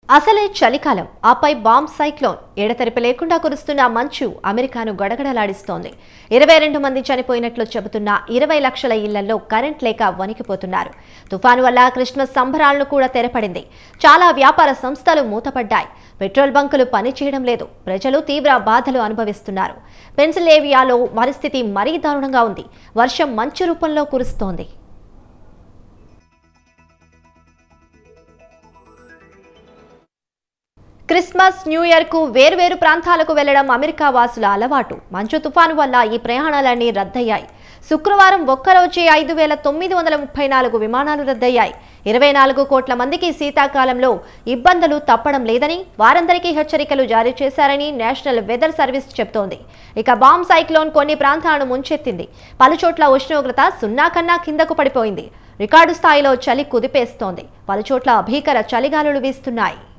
అసలే చలికాలం ఆపై బాంబ్ సైక్లోన్ ఎడతెరిపి లేకుండా కురుస్తున్న మంచు అమెరికాను గడగడలాడిస్తోంది ఇరవై రెండు మంది చనిపోయినట్లు చెబుతున్న ఇరవై లక్షల ఇళ్లలో కరెంట్ లేక వణికిపోతున్నారు తుఫాను వల్ల క్రిస్మస్ సంబరాలను కూడా తెరపడింది చాలా వ్యాపార సంస్థలు మూతపడ్డాయి పెట్రోల్ బంకులు పనిచేయడం లేదు ప్రజలు తీవ్ర బాధలు అనుభవిస్తున్నారు పెన్సిల్వేవియాలో పరిస్థితి మరీ దారుణంగా ఉంది వర్షం మంచు రూపంలో కురుస్తోంది క్రిస్మస్ న్యూ ఇయర్ కు వేర్వేరు ప్రాంతాలకు వెళ్లడం అమెరికా వాసుల అలవాటు మంచు తుఫాను వల్ల ఈ ప్రయాణాలన్నీ రద్దయ్యాయి శుక్రవారం ఒక్కరోజే ఐదు వేల తొమ్మిది వందల ముప్పై నాలుగు విమానాలు రద్దయ్యాయి ఇరవై నాలుగు కోట్ల మందికి శీతాకాలంలో ఇబ్బందులు తప్పడం లేదని వారందరికీ హెచ్చరికలు జారీ చేశారని నేషనల్ వెదర్ సర్వీస్ చెబుతోంది ఇక బాంబ్ సైక్లోన్ కొన్ని ప్రాంతాలను ముంచెత్తింది పలుచోట్ల ఉష్ణోగ్రత సున్నా కన్నా కిందకు పడిపోయింది రికార్డు స్థాయిలో చలి కుదిపేస్తోంది పలుచోట్ల భీకర చలిగాలులు వీస్తున్నాయి